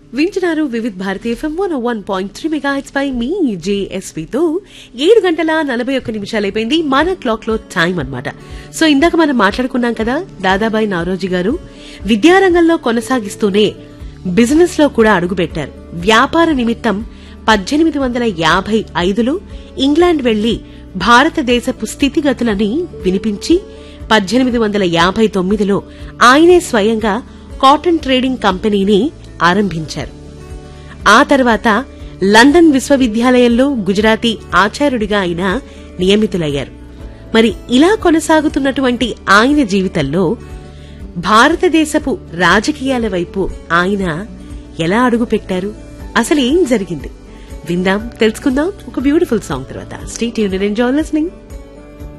వింటున్నారు Vividh Bharati FM one one point three mega పై మీ జేఎస్వితో ఏడు గంటల నలభై ఒక్క నిమిషాలు అయిపోయింది మన క్లాక్ లో టైం అన్నమాట సో ఇందాక మనం మాట్లాడుకున్నాం కదా దాదాబాయి నారోజీ గారు విద్యారంగంలో కొనసాగిస్తూనే బిజినెస్ లో కూడా అడుగుపెట్టారు వ్యాపార నిమిత్తం పద్దెనిమిది వందల యాభై ఐదులో ఇంగ్లాండ్ వెళ్లి భారతదేశపు స్థితిగతులని వినిపించి పద్దెనిమిది వందల యాభై తొమ్మిదిలో ఆయనే స్వయంగా కాటన్ ట్రేడింగ్ కంపెనీని ఆరంభించారు ఆ తర్వాత లండన్ విశ్వవిద్యాలయంలో గుజరాతీ ఆచార్యుడిగా ఆయన నియమితులయ్యారు మరి ఇలా కొనసాగుతున్నటువంటి ఆయన జీవితంలో భారతదేశపు రాజకీయాల వైపు ఆయన ఎలా అడుగుపెట్టారు అసలు ఏం జరిగింది విందాం తెలుసుకుందాం ఒక బ్యూటిఫుల్ సాంగ్ తర్వాత స్టేట్ యూనియన్ ఎంజాయ్ లిస్నింగ్